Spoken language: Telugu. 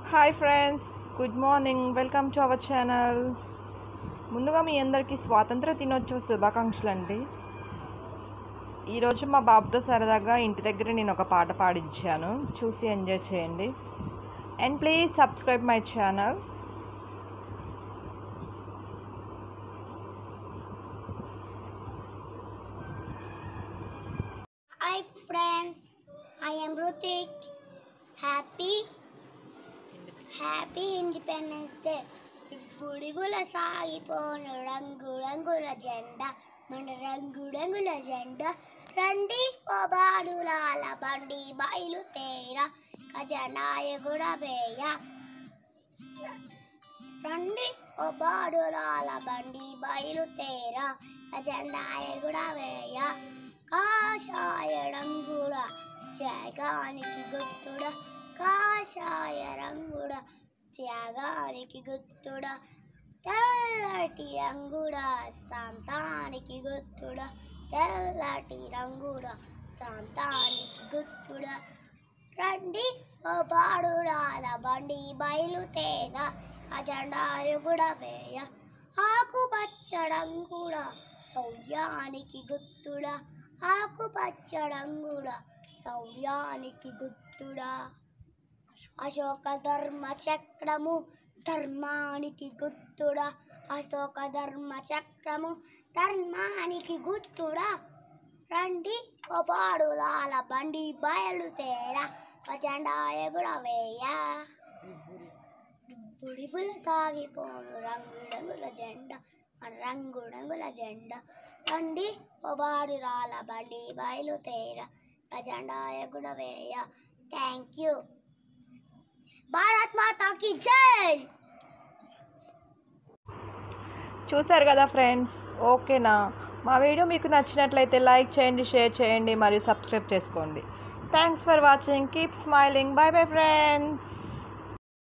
Hi friends good morning welcome to our channel ముందుగా మీ అందరికీ స్వాతంత్ర దినోత్సవ శుభాకాంక్షలు అండి ఈరోజు మా బాబుతో సరదాగా ఇంటి దగ్గర నేను ఒక పాట పాడించాను చూసి ఎంజాయ్ చేయండి and please subscribe my channel Hi friends, I am Rutik. Happy, happy Independence Day. గుడిగుల సాగిపోను రంగు రంగుల జెండా మన రంగు రంగుల జెండా రండి ఓ బాడులాల బండి బయలుతేరా ఖజనాయకుడ వేయ రండి ఓ బాడులాల బండి బయలుతేరా ఖజనాయకుడ వేయ కాషాయ రంగుడ త్యాగానికి గుర్తుడ కాషాయ రంగుడ త్యాగానికి గుర్తుడ తెల్లటి రంగుడ శాంతానికి గుర్తుడ తెల్లటి రంగుడ శాంతానికి గుర్తుడ రండి ఓ పాడురాల బండి బయలుతేగ అజెండాయుగుడ వేయ ఆకుపచ్చ రంగుడ సౌర్యానికి గుర్తుడ ఆకుపచ్చ రంగుడ సౌర్యానికి గుర్తుడా అశోక ధర్మ చక్రము ధర్మానికి గుర్తుడా అశోక ధర్మ చక్రము ధర్మానికి గుర్తుడా రండి ఓ పాడులాల బండి బయలుతేరా జెండాయగుడ వేయ బుడిబుల సాగిపోను రంగు రంగుల జెండా మన రంగు రంగుల జెండా రండి ఓ బాడురాల బండి బయలుతేరా జెండాయగుడ వేయ థ్యాంక్ యూ భారత్ మాతాకి జై చూశారు కదా ఫ్రెండ్స్ ఓకేనా మా వీడియో మీకు నచ్చినట్లయితే లైక్ చేయండి షేర్ చేయండి మరియు సబ్స్క్రైబ్ చేసుకోండి thanks for watching keep smiling bye bye friends